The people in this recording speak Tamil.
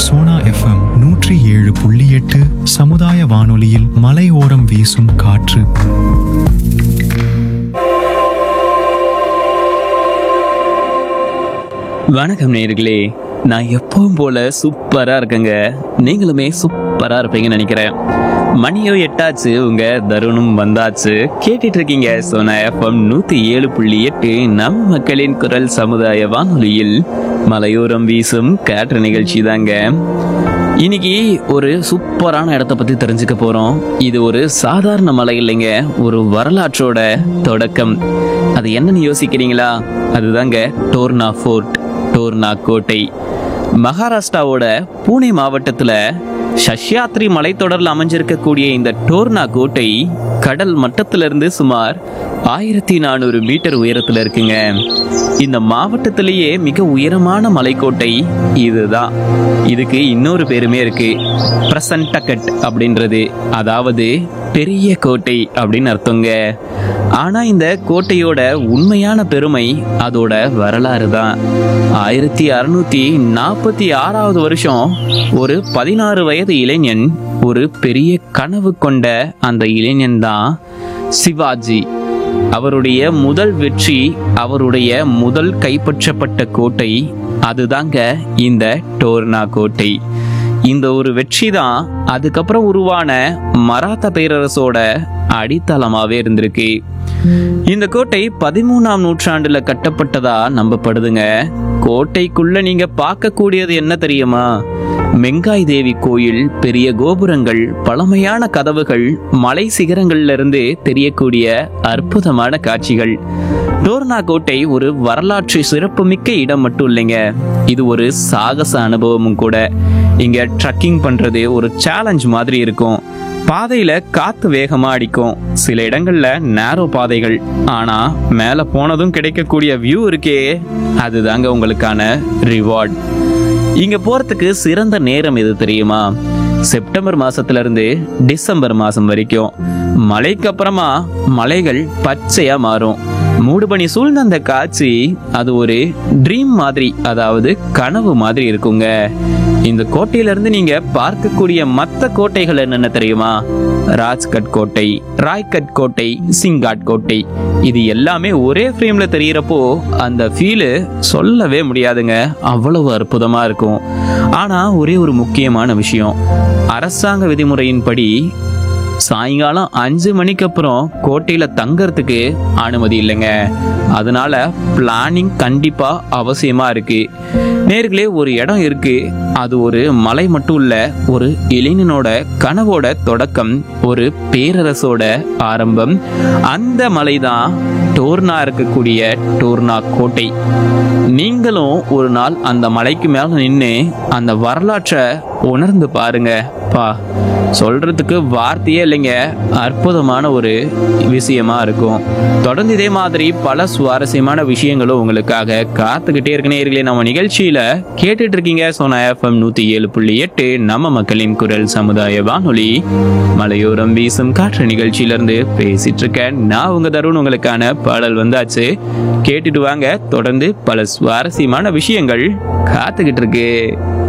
சோனா எஃப்எம் நூற்றி ஏழு புள்ளி எட்டு சமுதாய வானொலியில் மலையோரம் வீசும் காற்று வணக்கம் நேர்களே நான் எப்பவும் போல சூப்பரா இருக்கேங்க நீங்களுமே சூப்பரா இருப்பீங்கன்னு நினைக்கிறேன் மணியோ எட்டாச்சு உங்க தருணம் வந்தாச்சு கேட்டுட்டு இருக்கீங்க சோனா எஃப்எம் நூத்தி ஏழு புள்ளி எட்டு நம்ம மக்களின் குரல் சமுதாய வானொலியில் மலையோரம் வீசும் காற்று நிகழ்ச்சி தாங்க இன்னைக்கு ஒரு சூப்பரான இடத்த பத்தி தெரிஞ்சுக்க போறோம் இது ஒரு சாதாரண மலை இல்லைங்க ஒரு வரலாற்றோட தொடக்கம் அது என்னன்னு யோசிக்கிறீங்களா அதுதாங்க டோர்னா ஃபோர்ட் டோர்னா கோட்டை மகாராஷ்டிராவோட பூனே மாவட்டத்துல சஷ்யாத்ரி மலைத்தொடரில் அமைஞ்சிருக்கக்கூடிய இந்த டோர்னா கோட்டை கடல் மட்டத்திலிருந்து சுமார் ஆயிரத்தி நானூறு மீட்டர் உயரத்துல இருக்குங்க இந்த மாவட்டத்திலேயே மிக உயரமான மலைக்கோட்டை இதுதான் இதுக்கு இன்னொரு பேருமே இருக்கு பிரசன்டகட் அப்படின்றது அதாவது பெரிய கோட்டை அப்படின்னு அர்த்தங்க ஆனா இந்த கோட்டையோட உண்மையான பெருமை அதோட வரலாறு தான் ஆயிரத்தி அறுநூத்தி நாற்பத்தி ஆறாவது வருஷம் ஒரு பதினாறு வயது இளைஞன் ஒரு பெரிய கனவு கொண்ட அந்த இளைஞன் தான் சிவாஜி அவருடைய முதல் வெற்றி அவருடைய முதல் கைப்பற்றப்பட்ட கோட்டை அதுதாங்க இந்த டோர்னா கோட்டை இந்த ஒரு வெற்றி தான் அதுக்கப்புறம் உருவான மராத்தா பேரரசோட அடித்தளமாவே இருந்திருக்கு இந்த கோட்டை பதிமூணாம் நூற்றாண்டுல கட்டப்பட்டதா நம்பப்படுதுங்க கோட்டைக்குள்ள நீங்க பார்க்கக்கூடியது என்ன தெரியுமா மெங்காய் தேவி கோயில் பெரிய கோபுரங்கள் பழமையான கதவுகள் மலை சிகரங்கள்ல இருந்து தெரியக்கூடிய அற்புதமான காட்சிகள் டோர்னா கோட்டை ஒரு வரலாற்று சிறப்புமிக்க இடம் மட்டும் இல்லைங்க இது ஒரு சாகச அனுபவமும் கூட இங்க ட்ரக்கிங் பண்றது ஒரு சேலஞ்ச் மாதிரி இருக்கும் பாதையில காத்து வேகமா அடிக்கும் சில இடங்கள்ல நேரோ பாதைகள் ஆனா மேல போனதும் கிடைக்கக்கூடிய வியூ இருக்கே அதுதாங்க உங்களுக்கான ரிவார்ட் இங்க போறதுக்கு சிறந்த நேரம் எது தெரியுமா செப்டம்பர் மாசத்துல இருந்து டிசம்பர் மாசம் வரைக்கும் மழைக்கு அப்புறமா மலைகள் பச்சையா மாறும் மூடுபனி சூழ்ந்த அந்த காட்சி அது ஒரு ட்ரீம் மாதிரி அதாவது கனவு மாதிரி இருக்குங்க இந்த கோட்டையில இருந்து நீங்க பார்க்கக்கூடிய மற்ற கோட்டைகள் என்னென்ன தெரியுமா ராஜ்கட் கோட்டை ராய்கட் கோட்டை சிங்காட் கோட்டை இது எல்லாமே ஒரே ஃப்ரேம்ல தெரியறப்போ அந்த ஃபீலு சொல்லவே முடியாதுங்க அவ்வளவு அற்புதமா இருக்கும் ஆனா ஒரே ஒரு முக்கியமான விஷயம் அரசாங்க விதிமுறையின்படி சாயங்காலம் அஞ்சு மணிக்கு அப்புறம் கோட்டையில தங்கறதுக்கு அனுமதி இல்லைங்க அதனால பிளானிங் கண்டிப்பா அவசியமா இருக்கு நேர்களே ஒரு இடம் இருக்கு அது ஒரு மலை மட்டும் இல்ல ஒரு இளைஞனோட கனவோட தொடக்கம் ஒரு பேரரசோட ஆரம்பம் அந்த மலை தான் டோர்னா இருக்கக்கூடிய டோர்னா கோட்டை நீங்களும் ஒரு நாள் அந்த மலைக்கு மேல நின்று அந்த வரலாற்றை உணர்ந்து பாருங்க பா சொல்றதுக்கு வார்த்தையே இல்லைங்க அற்புதமான ஒரு விஷயமா இருக்கும் தொடர்ந்து இதே மாதிரி பல சுவாரஸ்யமான விஷயங்களும் உங்களுக்காக காத்துக்கிட்டே இருக்க நேயர்களே நம்ம நிகழ்ச்சியில கேட்டுட்டு இருக்கீங்க சோனா எஃப்எம் நூத்தி ஏழு புள்ளி எட்டு நம்ம மக்களின் குரல் சமுதாய வானொலி மலையோரம் வீசும் காற்று நிகழ்ச்சியில இருந்து பேசிட்டு இருக்கேன் நான் உங்க தருண் உங்களுக்கான பாடல் வந்தாச்சு கேட்டுட்டு வாங்க தொடர்ந்து பல சுவாரஸ்யமான விஷயங்கள் காத்துக்கிட்டு இருக்கு